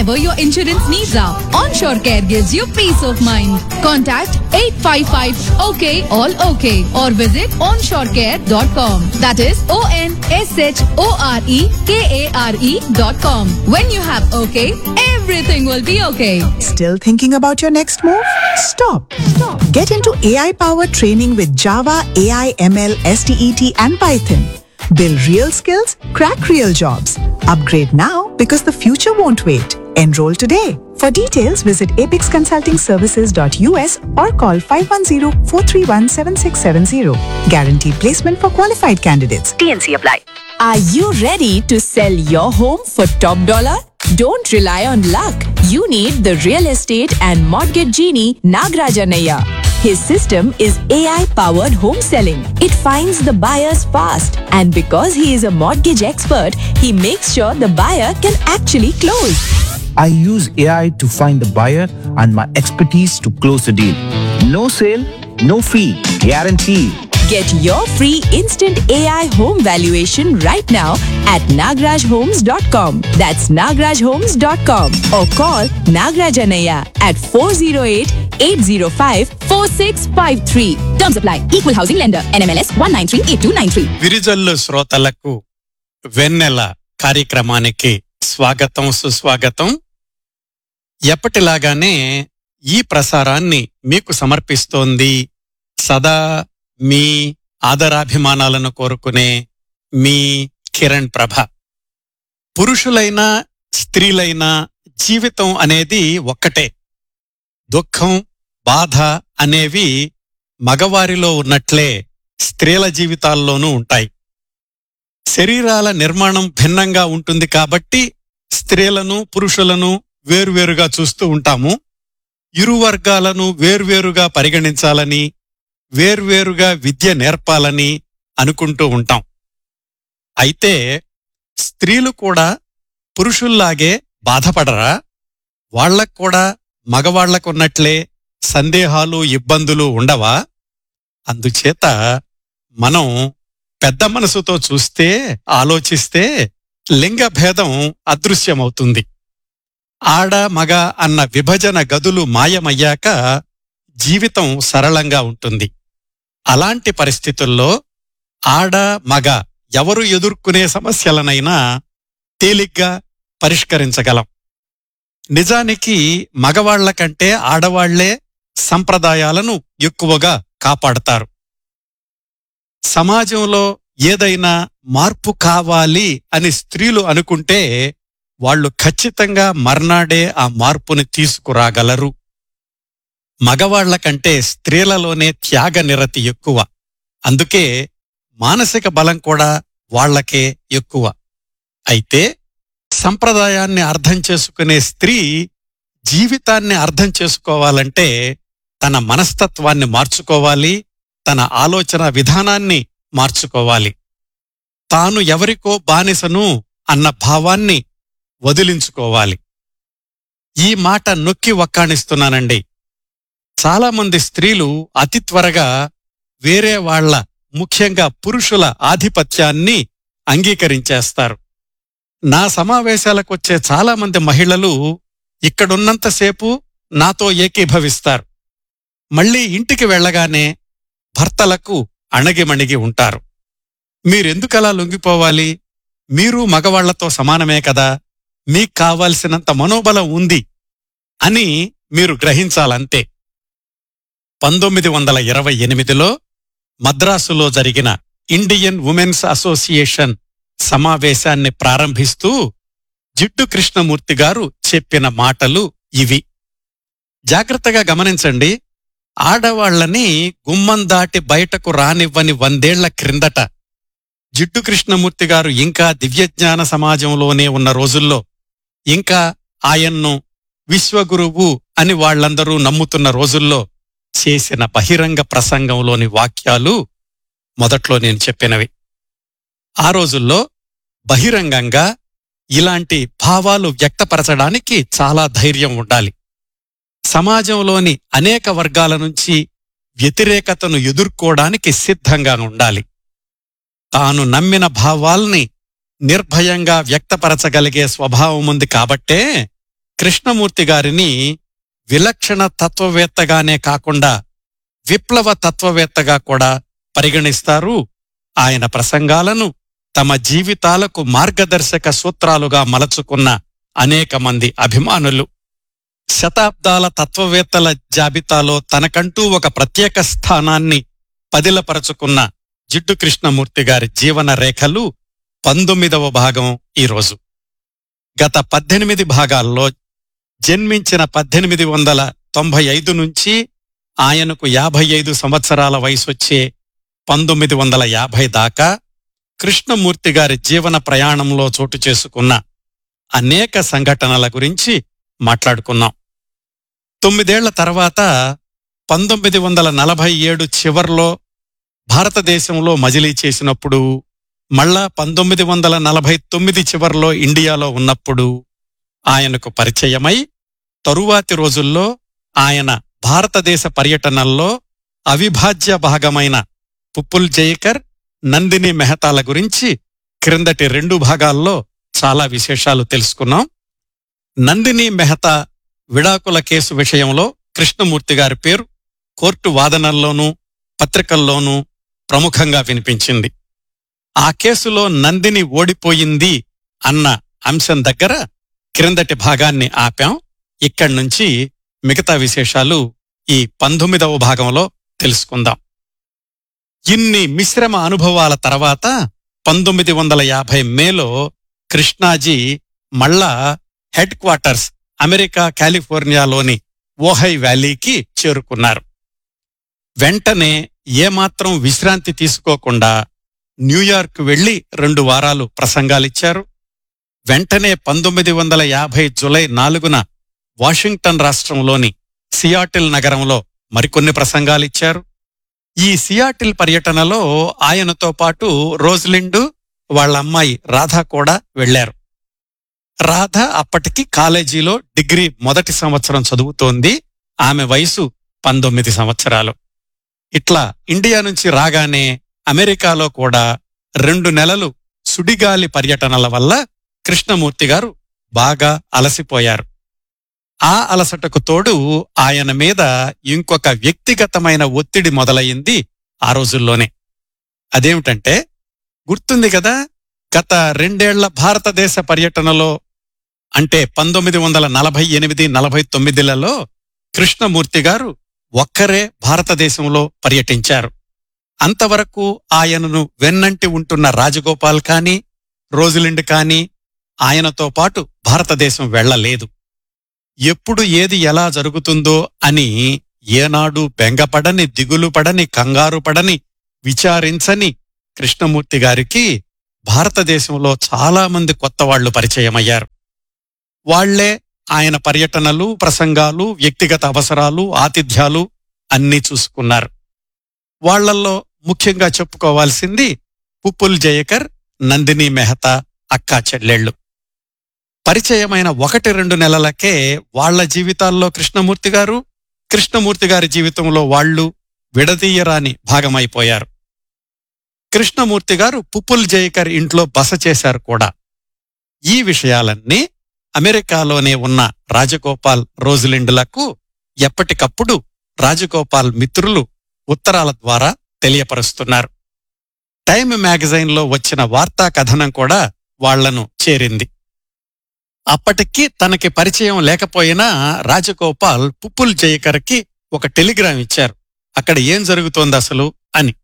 whatever your insurance needs are. Onshore Care gives you peace of mind. Contact 855 OK All OK or visit onshorecare.com. That is O N S H O R E K A R E dot com. When you have OK, everything will be okay. Still thinking about your next move? Stop. Stop. Get into AI powered training with Java, AI, ML, STET, and Python. Build real skills, crack real jobs. Upgrade now because the future won't wait. Enroll today. For details, visit apexconsultingservices.us or call 510-431-7670. Guaranteed placement for qualified candidates. TNC apply. Are you ready to sell your home for top dollar? Don't rely on luck. You need the real estate and mortgage genie Nagrajanaya. His system is AI powered home selling. It finds the buyers fast. And because he is a mortgage expert, he makes sure the buyer can actually close. I use AI to find the buyer and my expertise to close the deal. No sale, no fee, guarantee. Get your free instant AI home valuation right now at nagrajhomes.com. That's nagrajhomes.com or call Nagrajanaya at 408-805-4653. Terms apply. Equal housing lender. NMLS 1938293. విరిజల్లు శ్రోతలకు వెన్నెల కార్యక్రమానికి స్వాగతం సుస్వాగతం ఎప్పటిలాగానే ఈ ప్రసారాన్ని మీకు సమర్పిస్తోంది సదా మీ ఆదరాభిమానాలను కోరుకునే మీ కిరణ్ ప్రభ పురుషులైనా స్త్రీలైనా జీవితం అనేది ఒక్కటే దుఃఖం బాధ అనేవి మగవారిలో ఉన్నట్లే స్త్రీల జీవితాల్లోనూ ఉంటాయి శరీరాల నిర్మాణం భిన్నంగా ఉంటుంది కాబట్టి స్త్రీలను పురుషులను వేరువేరుగా చూస్తూ ఉంటాము ఇరు వర్గాలను వేర్వేరుగా పరిగణించాలని వేర్వేరుగా విద్య నేర్పాలని అనుకుంటూ ఉంటాం అయితే స్త్రీలు కూడా పురుషుల్లాగే బాధపడరా వాళ్లకు కూడా మగవాళ్లకున్నట్లే సందేహాలు ఇబ్బందులు ఉండవా అందుచేత మనం పెద్ద మనసుతో చూస్తే ఆలోచిస్తే లింగ భేదం అదృశ్యమవుతుంది ఆడ మగ అన్న విభజన గదులు మాయమయ్యాక జీవితం సరళంగా ఉంటుంది అలాంటి పరిస్థితుల్లో ఆడ మగ ఎవరు ఎదుర్కొనే సమస్యలనైనా తేలిగ్గా పరిష్కరించగలం నిజానికి మగవాళ్ల కంటే ఆడవాళ్లే సంప్రదాయాలను ఎక్కువగా కాపాడతారు సమాజంలో ఏదైనా మార్పు కావాలి అని స్త్రీలు అనుకుంటే వాళ్ళు ఖచ్చితంగా మర్నాడే ఆ మార్పుని తీసుకురాగలరు మగవాళ్ల కంటే స్త్రీలలోనే త్యాగ నిరతి ఎక్కువ అందుకే మానసిక బలం కూడా వాళ్లకే ఎక్కువ అయితే సంప్రదాయాన్ని అర్థం చేసుకునే స్త్రీ జీవితాన్ని అర్థం చేసుకోవాలంటే తన మనస్తత్వాన్ని మార్చుకోవాలి తన ఆలోచన విధానాన్ని మార్చుకోవాలి తాను ఎవరికో బానిసను అన్న భావాన్ని వదిలించుకోవాలి ఈ మాట నొక్కి వక్కాణిస్తున్నానండి చాలామంది స్త్రీలు అతి త్వరగా వేరే వాళ్ల ముఖ్యంగా పురుషుల ఆధిపత్యాన్ని అంగీకరించేస్తారు నా సమావేశాలకొచ్చే చాలామంది మహిళలు ఇక్కడున్నంతసేపు నాతో ఏకీభవిస్తారు మళ్ళీ ఇంటికి వెళ్ళగానే భర్తలకు అణగిమణిగి ఉంటారు మీరెందుకలా లొంగిపోవాలి మీరు మగవాళ్లతో సమానమే కదా మీకు కావాల్సినంత మనోబలం ఉంది అని మీరు గ్రహించాలంతే పంతొమ్మిది వందల ఇరవై ఎనిమిదిలో మద్రాసులో జరిగిన ఇండియన్ ఉమెన్స్ అసోసియేషన్ సమావేశాన్ని ప్రారంభిస్తూ జిడ్డు కృష్ణమూర్తి గారు చెప్పిన మాటలు ఇవి జాగ్రత్తగా గమనించండి ఆడవాళ్లని గుమ్మం దాటి బయటకు రానివ్వని వందేళ్ల క్రిందట జిడ్డు కృష్ణమూర్తి గారు ఇంకా దివ్యజ్ఞాన సమాజంలోనే ఉన్న రోజుల్లో ఇంకా ఆయన్ను విశ్వగురువు అని వాళ్ళందరూ నమ్ముతున్న రోజుల్లో చేసిన బహిరంగ ప్రసంగంలోని వాక్యాలు మొదట్లో నేను చెప్పినవి ఆ రోజుల్లో బహిరంగంగా ఇలాంటి భావాలు వ్యక్తపరచడానికి చాలా ధైర్యం ఉండాలి సమాజంలోని అనేక వర్గాల నుంచి వ్యతిరేకతను ఎదుర్కోవడానికి సిద్ధంగా ఉండాలి తాను నమ్మిన భావాల్ని నిర్భయంగా వ్యక్తపరచగలిగే స్వభావం ఉంది కాబట్టే కృష్ణమూర్తి గారిని విలక్షణ తత్వవేత్తగానే కాకుండా విప్లవ తత్వవేత్తగా కూడా పరిగణిస్తారు ఆయన ప్రసంగాలను తమ జీవితాలకు మార్గదర్శక సూత్రాలుగా మలచుకున్న అనేక మంది అభిమానులు శతాబ్దాల తత్వవేత్తల జాబితాలో తనకంటూ ఒక ప్రత్యేక స్థానాన్ని పదిలపరచుకున్న జిడ్డు కృష్ణమూర్తి గారి జీవన రేఖలు పంతొమ్మిదవ భాగం ఈరోజు గత పద్దెనిమిది భాగాల్లో జన్మించిన పద్దెనిమిది వందల తొంభై ఐదు నుంచి ఆయనకు యాభై ఐదు సంవత్సరాల వయసొచ్చే పంతొమ్మిది వందల యాభై దాకా కృష్ణమూర్తి గారి జీవన ప్రయాణంలో చోటు చేసుకున్న అనేక సంఘటనల గురించి మాట్లాడుకున్నాం తొమ్మిదేళ్ల తర్వాత పంతొమ్మిది వందల నలభై ఏడు చివర్లో భారతదేశంలో మజిలీ చేసినప్పుడు మళ్ళా పంతొమ్మిది వందల నలభై తొమ్మిది చివర్లో ఇండియాలో ఉన్నప్పుడు ఆయనకు పరిచయమై తరువాతి రోజుల్లో ఆయన భారతదేశ పర్యటనల్లో అవిభాజ్య భాగమైన పుప్పుల్ జైకర్ నందిని మెహతాల గురించి క్రిందటి రెండు భాగాల్లో చాలా విశేషాలు తెలుసుకున్నాం నందిని మెహతా విడాకుల కేసు విషయంలో కృష్ణమూర్తి గారి పేరు కోర్టు వాదనల్లోనూ పత్రికల్లోనూ ప్రముఖంగా వినిపించింది ఆ కేసులో నందిని ఓడిపోయింది అన్న అంశం దగ్గర క్రిందటి భాగాన్ని ఆపాం ఇక్కడి నుంచి మిగతా విశేషాలు ఈ పంతొమ్మిదవ భాగంలో తెలుసుకుందాం ఇన్ని మిశ్రమ అనుభవాల తర్వాత పంతొమ్మిది వందల యాభై మేలో కృష్ణాజీ మళ్ళా హెడ్ క్వార్టర్స్ అమెరికా కాలిఫోర్నియాలోని ఓహై వ్యాలీకి చేరుకున్నారు వెంటనే ఏమాత్రం విశ్రాంతి తీసుకోకుండా న్యూయార్క్ వెళ్లి రెండు వారాలు ప్రసంగాలిచ్చారు వెంటనే పంతొమ్మిది వందల యాభై జులై నాలుగున వాషింగ్టన్ రాష్ట్రంలోని సియాటిల్ నగరంలో మరికొన్ని ప్రసంగాలిచ్చారు ఈ సియాటిల్ పర్యటనలో ఆయనతో పాటు రోజ్లిండు వాళ్ళ అమ్మాయి రాధ కూడా వెళ్లారు రాధ అప్పటికి కాలేజీలో డిగ్రీ మొదటి సంవత్సరం చదువుతోంది ఆమె వయసు పంతొమ్మిది సంవత్సరాలు ఇట్లా ఇండియా నుంచి రాగానే అమెరికాలో కూడా రెండు నెలలు సుడిగాలి పర్యటనల వల్ల కృష్ణమూర్తి గారు బాగా అలసిపోయారు ఆ అలసటకు తోడు ఆయన మీద ఇంకొక వ్యక్తిగతమైన ఒత్తిడి మొదలయింది ఆ రోజుల్లోనే అదేమిటంటే గుర్తుంది కదా గత రెండేళ్ల భారతదేశ పర్యటనలో అంటే పంతొమ్మిది వందల నలభై ఎనిమిది నలభై తొమ్మిదిలలో కృష్ణమూర్తి గారు ఒక్కరే భారతదేశంలో పర్యటించారు అంతవరకు ఆయనను వెన్నంటి ఉంటున్న రాజగోపాల్ కాని రోజులిండ్ కాని ఆయనతో పాటు భారతదేశం వెళ్లలేదు ఎప్పుడు ఏది ఎలా జరుగుతుందో అని ఏనాడు బెంగపడని దిగులు పడని కంగారు పడని విచారించని కృష్ణమూర్తి గారికి భారతదేశంలో చాలా మంది కొత్త వాళ్లు పరిచయమయ్యారు వాళ్లే ఆయన పర్యటనలు ప్రసంగాలు వ్యక్తిగత అవసరాలు ఆతిథ్యాలు అన్నీ చూసుకున్నారు వాళ్లల్లో ముఖ్యంగా చెప్పుకోవాల్సింది పుప్పుల్ జయకర్ నందిని మెహతా అక్కా చెల్లెళ్ళు పరిచయమైన ఒకటి రెండు నెలలకే వాళ్ల జీవితాల్లో కృష్ణమూర్తి గారు కృష్ణమూర్తి గారి జీవితంలో వాళ్ళు విడదీయరాని భాగమైపోయారు కృష్ణమూర్తి గారు పుప్పుల్ జయకర్ ఇంట్లో బస చేశారు కూడా ఈ విషయాలన్నీ అమెరికాలోనే ఉన్న రాజగోపాల్ రోజులిండులకు ఎప్పటికప్పుడు రాజగోపాల్ మిత్రులు ఉత్తరాల ద్వారా తెలియపరుస్తున్నారు టైమ్ మ్యాగజైన్లో వచ్చిన వార్తా కథనం కూడా వాళ్లను చేరింది అప్పటికి తనకి పరిచయం లేకపోయినా రాజగోపాల్ పుప్పుల్ జయకర్కి ఒక టెలిగ్రామ్ ఇచ్చారు అక్కడ ఏం జరుగుతోంది అసలు అని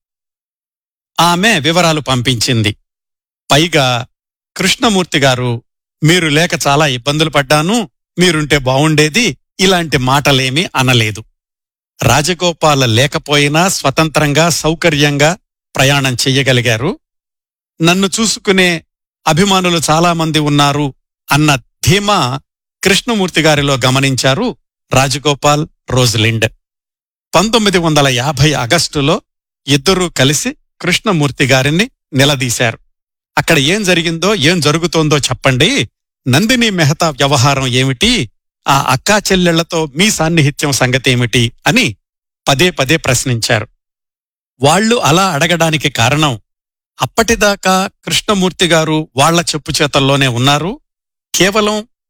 ఆమె వివరాలు పంపించింది పైగా కృష్ణమూర్తి గారు మీరు లేక చాలా ఇబ్బందులు పడ్డాను మీరుంటే బావుండేది ఇలాంటి మాటలేమీ అనలేదు రాజగోపాల లేకపోయినా స్వతంత్రంగా సౌకర్యంగా ప్రయాణం చెయ్యగలిగారు నన్ను చూసుకునే అభిమానులు చాలామంది ఉన్నారు అన్న ధీమా కృష్ణమూర్తి గారిలో గమనించారు రాజగోపాల్ రోజ్లిండ్ పంతొమ్మిది వందల యాభై ఆగస్టులో ఇద్దరూ కలిసి కృష్ణమూర్తి గారిని నిలదీశారు అక్కడ ఏం జరిగిందో ఏం జరుగుతోందో చెప్పండి నందిని మెహతా వ్యవహారం ఏమిటి ఆ అక్కా చెల్లెళ్లతో మీ సాన్నిహిత్యం సంగతేమిటి అని పదే పదే ప్రశ్నించారు వాళ్ళు అలా అడగడానికి కారణం అప్పటిదాకా కృష్ణమూర్తి గారు వాళ్ల చెప్పు చేతల్లోనే ఉన్నారు కేవలం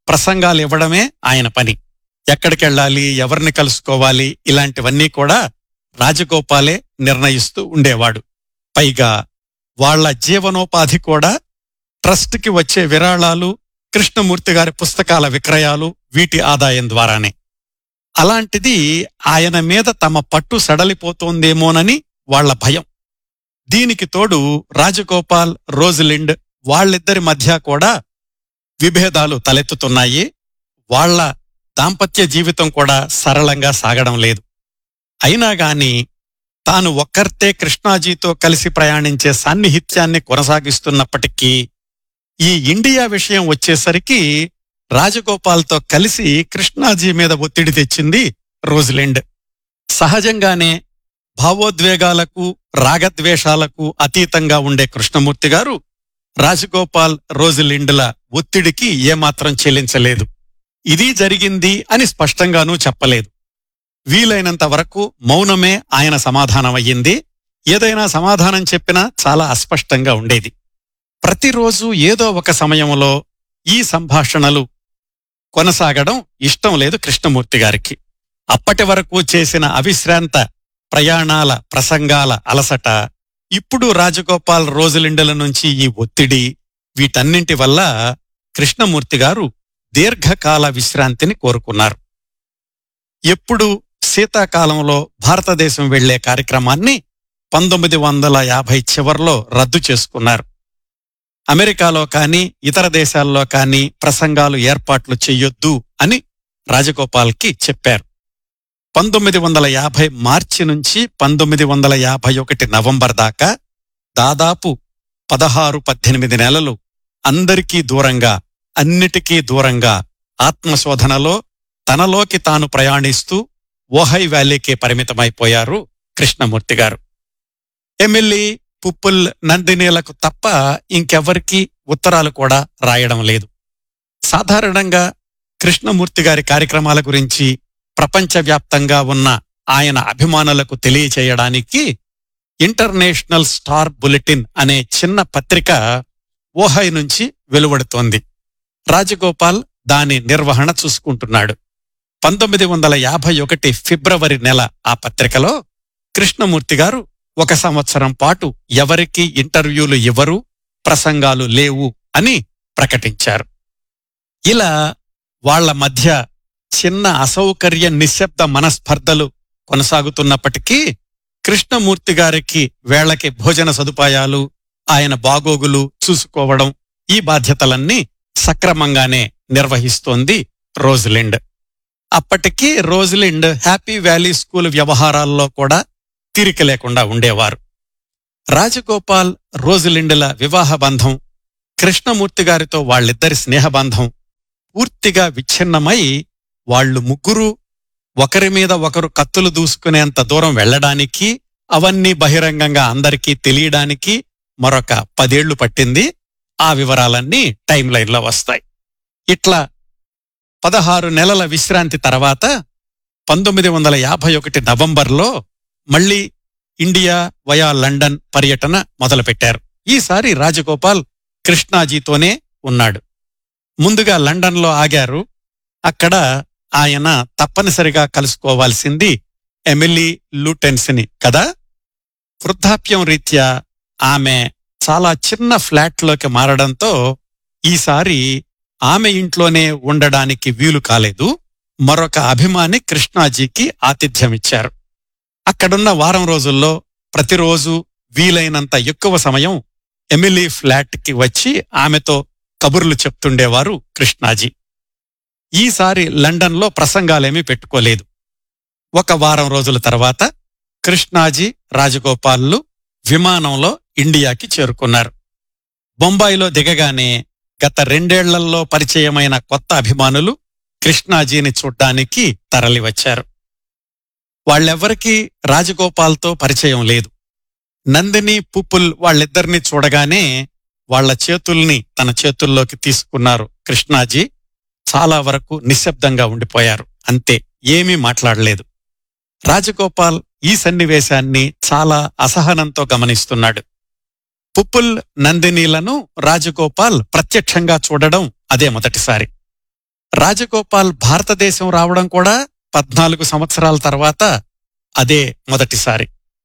ప్రసంగాలు ఇవ్వడమే ఆయన పని ఎక్కడికెళ్ళాలి ఎవరిని కలుసుకోవాలి ఇలాంటివన్నీ కూడా రాజగోపాలే నిర్ణయిస్తూ ఉండేవాడు పైగా వాళ్ళ జీవనోపాధి కూడా ట్రస్ట్కి వచ్చే విరాళాలు కృష్ణమూర్తి గారి పుస్తకాల విక్రయాలు వీటి ఆదాయం ద్వారానే అలాంటిది ఆయన మీద తమ పట్టు సడలిపోతోందేమోనని వాళ్ళ భయం దీనికి తోడు రాజగోపాల్ రోజ్లిండ్ వాళ్ళిద్దరి మధ్య కూడా విభేదాలు తలెత్తుతున్నాయి వాళ్ళ దాంపత్య జీవితం కూడా సరళంగా సాగడం లేదు అయినా గాని తాను ఒక్కర్తే కృష్ణాజీతో కలిసి ప్రయాణించే సాన్నిహిత్యాన్ని కొనసాగిస్తున్నప్పటికీ ఈ ఇండియా విషయం వచ్చేసరికి రాజగోపాల్తో కలిసి కృష్ణాజీ మీద ఒత్తిడి తెచ్చింది రోజ్లిండ్ సహజంగానే భావోద్వేగాలకు రాగద్వేషాలకు అతీతంగా ఉండే కృష్ణమూర్తి గారు రాజగోపాల్ రోజులిండ్ల ఒత్తిడికి ఏమాత్రం చెల్లించలేదు ఇది జరిగింది అని స్పష్టంగానూ చెప్పలేదు వీలైనంత వరకు మౌనమే ఆయన సమాధానమయ్యింది ఏదైనా సమాధానం చెప్పినా చాలా అస్పష్టంగా ఉండేది ప్రతిరోజు ఏదో ఒక సమయంలో ఈ సంభాషణలు కొనసాగడం ఇష్టం లేదు కృష్ణమూర్తి గారికి అప్పటి వరకు చేసిన అవిశ్రాంత ప్రయాణాల ప్రసంగాల అలసట ఇప్పుడు రాజగోపాల్ రోజులిండల నుంచి ఈ ఒత్తిడి వీటన్నింటి వల్ల కృష్ణమూర్తి గారు దీర్ఘకాల విశ్రాంతిని కోరుకున్నారు ఎప్పుడు శీతాకాలంలో భారతదేశం వెళ్లే కార్యక్రమాన్ని పంతొమ్మిది వందల యాభై చివర్లో రద్దు చేసుకున్నారు అమెరికాలో కానీ ఇతర దేశాల్లో కానీ ప్రసంగాలు ఏర్పాట్లు చెయ్యొద్దు అని రాజగోపాల్కి చెప్పారు పంతొమ్మిది వందల యాభై మార్చి నుంచి పంతొమ్మిది వందల యాభై ఒకటి నవంబర్ దాకా దాదాపు పదహారు పద్దెనిమిది నెలలు అందరికీ దూరంగా అన్నిటికీ దూరంగా ఆత్మశోధనలో తనలోకి తాను ప్రయాణిస్తూ ఓహై వ్యాలీకే పరిమితమైపోయారు కృష్ణమూర్తి గారు ఎమ్మెల్యే పుప్పుల్ నందినీలకు తప్ప ఇంకెవ్వరికీ ఉత్తరాలు కూడా రాయడం లేదు సాధారణంగా కృష్ణమూర్తి గారి కార్యక్రమాల గురించి ప్రపంచవ్యాప్తంగా ఉన్న ఆయన అభిమానులకు తెలియచేయడానికి ఇంటర్నేషనల్ స్టార్ బులెటిన్ అనే చిన్న పత్రిక ఓహై నుంచి వెలువడుతోంది రాజగోపాల్ దాని నిర్వహణ చూసుకుంటున్నాడు పంతొమ్మిది వందల యాభై ఒకటి ఫిబ్రవరి నెల ఆ పత్రికలో కృష్ణమూర్తి గారు ఒక సంవత్సరం పాటు ఎవరికీ ఇంటర్వ్యూలు ఇవ్వరు ప్రసంగాలు లేవు అని ప్రకటించారు ఇలా వాళ్ళ మధ్య చిన్న అసౌకర్య నిశ్శబ్ద మనస్పర్ధలు కొనసాగుతున్నప్పటికీ కృష్ణమూర్తి గారికి వేళకి భోజన సదుపాయాలు ఆయన బాగోగులు చూసుకోవడం ఈ బాధ్యతలన్నీ సక్రమంగానే నిర్వహిస్తోంది రోజ్లిండ్ అప్పటికీ రోజ్లిండ్ హ్యాపీ వ్యాలీ స్కూల్ వ్యవహారాల్లో కూడా తీరిక లేకుండా ఉండేవారు రాజగోపాల్ రోజ్లిండ్ల వివాహ బంధం కృష్ణమూర్తి గారితో వాళ్ళిద్దరి స్నేహబంధం పూర్తిగా విచ్ఛిన్నమై వాళ్ళు ముగ్గురు ఒకరి మీద ఒకరు కత్తులు దూసుకునేంత దూరం వెళ్ళడానికి అవన్నీ బహిరంగంగా అందరికీ తెలియడానికి మరొక పదేళ్లు పట్టింది ఆ వివరాలన్నీ టైం లైన్లో వస్తాయి ఇట్లా పదహారు నెలల విశ్రాంతి తర్వాత పంతొమ్మిది వందల యాభై ఒకటి నవంబర్లో మళ్ళీ ఇండియా వయా లండన్ పర్యటన మొదలుపెట్టారు ఈసారి రాజగోపాల్ కృష్ణాజీతోనే ఉన్నాడు ముందుగా లండన్లో ఆగారు అక్కడ ఆయన తప్పనిసరిగా కలుసుకోవాల్సింది ఎమిలీ లూటెన్స్ని కదా వృద్ధాప్యం రీత్యా ఆమె చాలా చిన్న ఫ్లాట్లోకి మారడంతో ఈసారి ఆమె ఇంట్లోనే ఉండడానికి వీలు కాలేదు మరొక అభిమాని కృష్ణాజీకి ఆతిథ్యమిచ్చారు అక్కడున్న వారం రోజుల్లో ప్రతిరోజు వీలైనంత ఎక్కువ సమయం ఎమిలీ ఫ్లాట్కి వచ్చి ఆమెతో కబుర్లు చెప్తుండేవారు కృష్ణాజీ ఈసారి లండన్లో ప్రసంగాలేమీ పెట్టుకోలేదు ఒక వారం రోజుల తర్వాత కృష్ణాజీ రాజగోపాల్లు విమానంలో ఇండియాకి చేరుకున్నారు బొంబాయిలో దిగగానే గత రెండేళ్లలో పరిచయమైన కొత్త అభిమానులు కృష్ణాజీని చూడ్డానికి తరలివచ్చారు వాళ్ళెవ్వరికీ రాజగోపాల్తో పరిచయం లేదు నందిని పుప్పుల్ వాళ్ళిద్దరినీ చూడగానే వాళ్ళ చేతుల్ని తన చేతుల్లోకి తీసుకున్నారు కృష్ణాజీ చాలా వరకు నిశ్శబ్దంగా ఉండిపోయారు అంతే ఏమీ మాట్లాడలేదు రాజగోపాల్ ఈ సన్నివేశాన్ని చాలా అసహనంతో గమనిస్తున్నాడు పుప్పుల్ నందినీలను రాజగోపాల్ ప్రత్యక్షంగా చూడడం అదే మొదటిసారి రాజగోపాల్ భారతదేశం రావడం కూడా పద్నాలుగు సంవత్సరాల తర్వాత అదే మొదటిసారి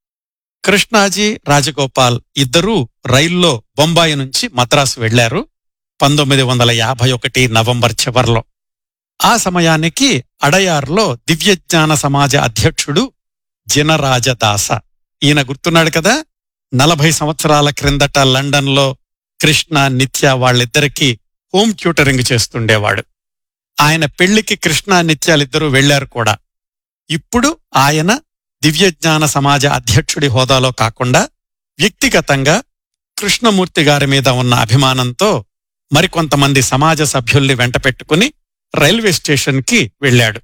కృష్ణాజీ రాజగోపాల్ ఇద్దరూ రైల్లో బొంబాయి నుంచి మద్రాసు వెళ్లారు పంతొమ్మిది వందల యాభై ఒకటి నవంబర్ చివర్లో ఆ సమయానికి అడయార్లో దివ్యజ్ఞాన సమాజ అధ్యక్షుడు జినరాజదాస ఈయన గుర్తున్నాడు కదా నలభై సంవత్సరాల క్రిందట లండన్లో కృష్ణ నిత్య వాళ్ళిద్దరికీ హోమ్ ట్యూటరింగ్ చేస్తుండేవాడు ఆయన పెళ్లికి కృష్ణ నిత్యాలిద్దరూ వెళ్లారు కూడా ఇప్పుడు ఆయన దివ్యజ్ఞాన సమాజ అధ్యక్షుడి హోదాలో కాకుండా వ్యక్తిగతంగా కృష్ణమూర్తి గారి మీద ఉన్న అభిమానంతో మరికొంతమంది సమాజ సభ్యుల్ని వెంట పెట్టుకుని రైల్వే స్టేషన్కి వెళ్ళాడు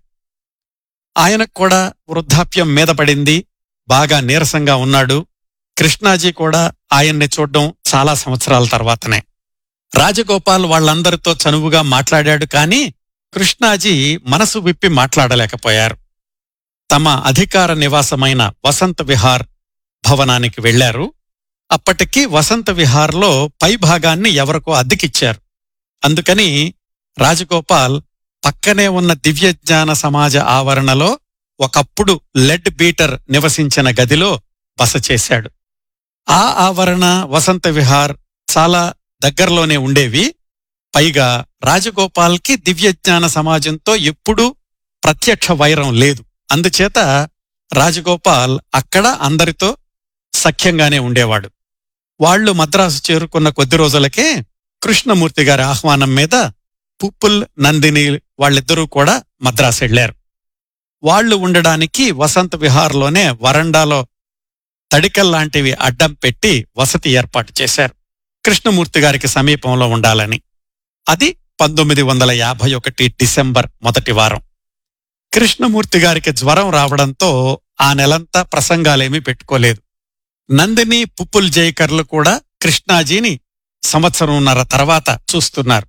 ఆయనకు కూడా వృద్ధాప్యం మీద పడింది బాగా నీరసంగా ఉన్నాడు కృష్ణాజీ కూడా ఆయన్ని చూడడం చాలా సంవత్సరాల తర్వాతనే రాజగోపాల్ వాళ్ళందరితో చనువుగా మాట్లాడాడు కానీ కృష్ణాజీ మనసు విప్పి మాట్లాడలేకపోయారు తమ అధికార నివాసమైన వసంత విహార్ భవనానికి వెళ్లారు అప్పటికి వసంత విహార్లో పై భాగాన్ని ఎవరికో అద్దెకిచ్చారు అందుకని రాజగోపాల్ పక్కనే ఉన్న దివ్యజ్ఞాన సమాజ ఆవరణలో ఒకప్పుడు లెడ్ బీటర్ నివసించిన గదిలో బస చేశాడు ఆ ఆవరణ వసంత విహార్ చాలా దగ్గరలోనే ఉండేవి పైగా రాజగోపాల్కి దివ్యజ్ఞాన సమాజంతో ఎప్పుడూ ప్రత్యక్ష వైరం లేదు అందుచేత రాజగోపాల్ అక్కడ అందరితో సఖ్యంగానే ఉండేవాడు వాళ్ళు మద్రాసు చేరుకున్న కొద్ది రోజులకే కృష్ణమూర్తి గారి ఆహ్వానం మీద పుప్పుల్ నందిని వాళ్ళిద్దరూ కూడా మద్రాసు వెళ్లారు వాళ్ళు ఉండడానికి వసంత విహార్లోనే వరండాలో తడికల్లాంటివి అడ్డం పెట్టి వసతి ఏర్పాటు చేశారు కృష్ణమూర్తి గారికి సమీపంలో ఉండాలని అది పంతొమ్మిది వందల యాభై ఒకటి డిసెంబర్ మొదటి వారం కృష్ణమూర్తి గారికి జ్వరం రావడంతో ఆ నెలంతా ప్రసంగాలేమీ పెట్టుకోలేదు నందిని పుప్పుల్ జైకర్లు కూడా కృష్ణాజీని సంవత్సరంన్నర తర్వాత చూస్తున్నారు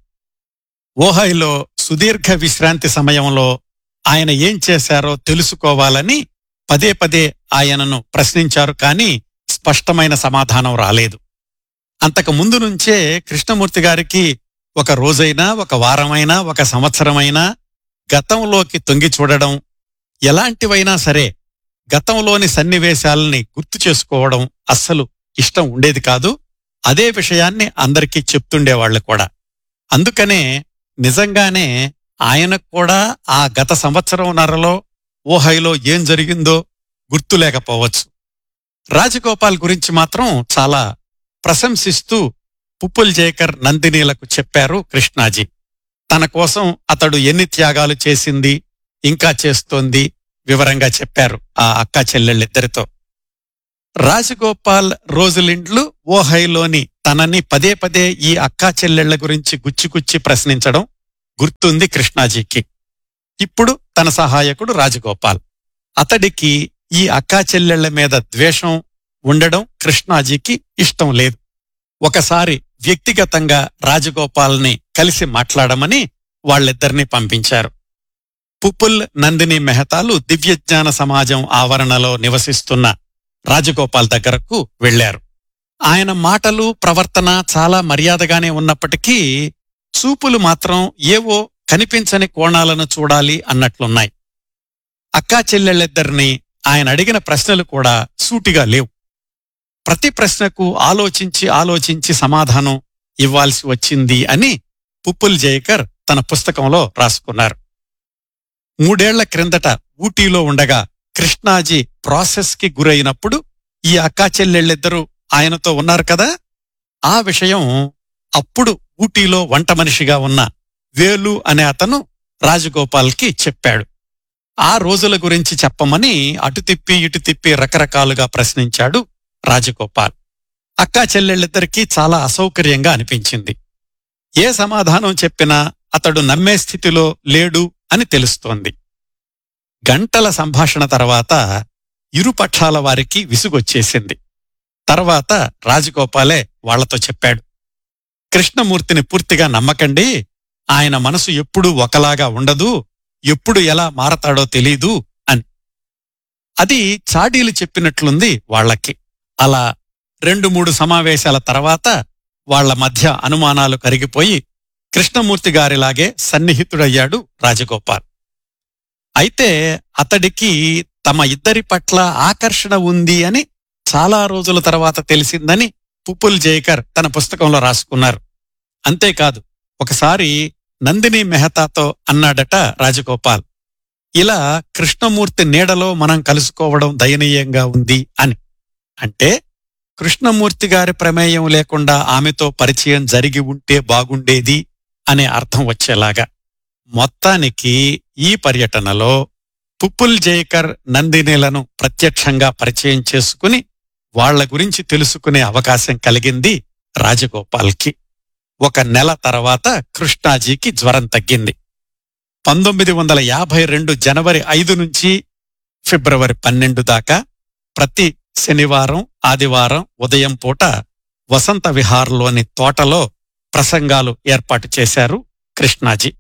ఓహైలో సుదీర్ఘ విశ్రాంతి సమయంలో ఆయన ఏం చేశారో తెలుసుకోవాలని పదే పదే ఆయనను ప్రశ్నించారు కానీ స్పష్టమైన సమాధానం రాలేదు అంతకు ముందు నుంచే కృష్ణమూర్తి గారికి ఒక రోజైనా ఒక వారమైనా ఒక సంవత్సరమైనా గతంలోకి తొంగి చూడడం ఎలాంటివైనా సరే గతంలోని సన్నివేశాలని గుర్తు చేసుకోవడం అస్సలు ఇష్టం ఉండేది కాదు అదే విషయాన్ని అందరికీ చెప్తుండేవాళ్లు కూడా అందుకనే నిజంగానే ఆయనకు కూడా ఆ గత సంవత్సరంన్నరలో ఓహైలో ఏం జరిగిందో గుర్తులేకపోవచ్చు రాజగోపాల్ గురించి మాత్రం చాలా ప్రశంసిస్తూ పుప్పుల్ జేకర్ నందినీలకు చెప్పారు కృష్ణాజీ తన కోసం అతడు ఎన్ని త్యాగాలు చేసింది ఇంకా చేస్తోంది వివరంగా చెప్పారు ఆ అక్క చెల్లెళ్ళిద్దరితో రాజగోపాల్ రోజులిండ్లు ఓహైలోని తనని పదే పదే ఈ అక్కా చెల్లెళ్ల గురించి గుచ్చిగుచ్చి ప్రశ్నించడం గుర్తుంది కృష్ణాజీకి ఇప్పుడు తన సహాయకుడు రాజగోపాల్ అతడికి ఈ అక్కా చెల్లెళ్ల మీద ద్వేషం ఉండడం కృష్ణాజీకి ఇష్టం లేదు ఒకసారి వ్యక్తిగతంగా రాజగోపాల్ని కలిసి మాట్లాడమని వాళ్ళిద్దరినీ పంపించారు పుప్పుల్ నందిని మెహతాలు దివ్యజ్ఞాన సమాజం ఆవరణలో నివసిస్తున్న రాజగోపాల్ దగ్గరకు వెళ్లారు ఆయన మాటలు ప్రవర్తన చాలా మర్యాదగానే ఉన్నప్పటికీ చూపులు మాత్రం ఏవో కనిపించని కోణాలను చూడాలి అన్నట్లున్నాయి అక్కా చెల్లెళ్ళిద్దరిని ఆయన అడిగిన ప్రశ్నలు కూడా సూటిగా లేవు ప్రతి ప్రశ్నకు ఆలోచించి ఆలోచించి సమాధానం ఇవ్వాల్సి వచ్చింది అని పుప్పుల్ జయకర్ తన పుస్తకంలో రాసుకున్నారు మూడేళ్ల క్రిందట ఊటీలో ఉండగా కృష్ణాజీ ప్రాసెస్ కి గురైనప్పుడు ఈ అక్కా చెల్లెళ్ళిద్దరూ ఆయనతో ఉన్నారు కదా ఆ విషయం అప్పుడు ఊటీలో వంట మనిషిగా ఉన్న వేలు అనే అతను రాజగోపాల్కి చెప్పాడు ఆ రోజుల గురించి చెప్పమని అటు తిప్పి ఇటు తిప్పి రకరకాలుగా ప్రశ్నించాడు రాజగోపాల్ అక్కా చెల్లెళ్ళిద్దరికీ చాలా అసౌకర్యంగా అనిపించింది ఏ సమాధానం చెప్పినా అతడు నమ్మే స్థితిలో లేడు అని తెలుస్తోంది గంటల సంభాషణ తర్వాత ఇరుపక్షాల వారికి విసుగొచ్చేసింది తర్వాత రాజగోపాలే వాళ్లతో చెప్పాడు కృష్ణమూర్తిని పూర్తిగా నమ్మకండి ఆయన మనసు ఎప్పుడూ ఒకలాగా ఉండదు ఎప్పుడు ఎలా మారతాడో తెలీదు అని అది చాడీలు చెప్పినట్లుంది వాళ్ళకి అలా రెండు మూడు సమావేశాల తర్వాత వాళ్ల మధ్య అనుమానాలు కరిగిపోయి కృష్ణమూర్తి గారిలాగే సన్నిహితుడయ్యాడు రాజగోపాల్ అయితే అతడికి తమ ఇద్దరి పట్ల ఆకర్షణ ఉంది అని చాలా రోజుల తర్వాత తెలిసిందని పుప్పుల్ జైకర్ తన పుస్తకంలో రాసుకున్నారు అంతేకాదు ఒకసారి నందిని మెహతాతో అన్నాడట రాజగోపాల్ ఇలా కృష్ణమూర్తి నీడలో మనం కలుసుకోవడం దయనీయంగా ఉంది అని అంటే కృష్ణమూర్తి గారి ప్రమేయం లేకుండా ఆమెతో పరిచయం జరిగి ఉంటే బాగుండేది అనే అర్థం వచ్చేలాగా మొత్తానికి ఈ పర్యటనలో పుప్పుల్ జైకర్ నందినిలను ప్రత్యక్షంగా పరిచయం చేసుకుని వాళ్ల గురించి తెలుసుకునే అవకాశం కలిగింది రాజగోపాల్కి ఒక నెల తర్వాత కృష్ణాజీకి జ్వరం తగ్గింది పంతొమ్మిది వందల యాభై రెండు జనవరి ఐదు నుంచి ఫిబ్రవరి పన్నెండు దాకా ప్రతి శనివారం ఆదివారం ఉదయం పూట వసంత విహార్లోని తోటలో ప్రసంగాలు ఏర్పాటు చేశారు కృష్ణాజీ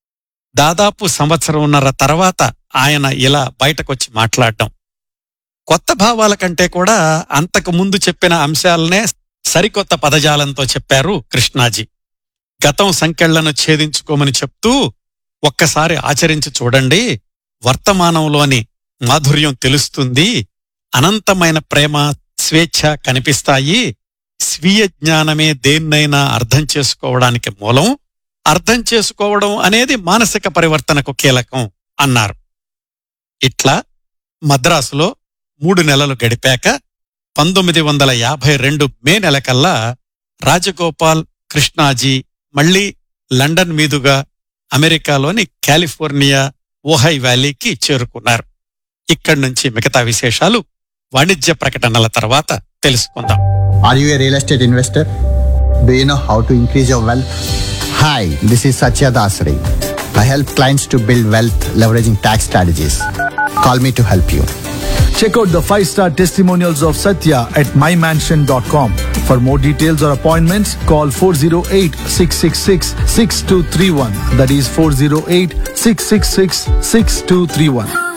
దాదాపు సంవత్సరంన్నర తర్వాత ఆయన ఇలా బయటకొచ్చి మాట్లాడడం కొత్త భావాల కంటే కూడా అంతకు ముందు చెప్పిన అంశాలనే సరికొత్త పదజాలంతో చెప్పారు కృష్ణాజీ గతం సంకెళ్లను ఛేదించుకోమని చెప్తూ ఒక్కసారి ఆచరించి చూడండి వర్తమానంలోని మాధుర్యం తెలుస్తుంది అనంతమైన ప్రేమ స్వేచ్ఛ కనిపిస్తాయి స్వీయ జ్ఞానమే దేన్నైనా అర్థం చేసుకోవడానికి మూలం అర్థం చేసుకోవడం అనేది మానసిక పరివర్తనకు కీలకం అన్నారు ఇట్లా మద్రాసులో మూడు నెలలు గడిపాక పంతొమ్మిది వందల యాభై రెండు మే నెలకల్లా రాజగోపాల్ కృష్ణాజీ మళ్లీ లండన్ మీదుగా అమెరికాలోని కాలిఫోర్నియా ఓహై వ్యాలీకి చేరుకున్నారు ఇక్కడి నుంచి మిగతా విశేషాలు వాణిజ్య ప్రకటనల తర్వాత తెలుసుకుందాం Are you a real estate investor? Do you know how to increase your wealth? Hi, this is Satya Dasari. I help clients to build wealth leveraging tax strategies. Call me to help you. Check out the 5-star testimonials of Satya at mymansion.com. For more details or appointments, call 408-666-6231. That is 408-666-6231.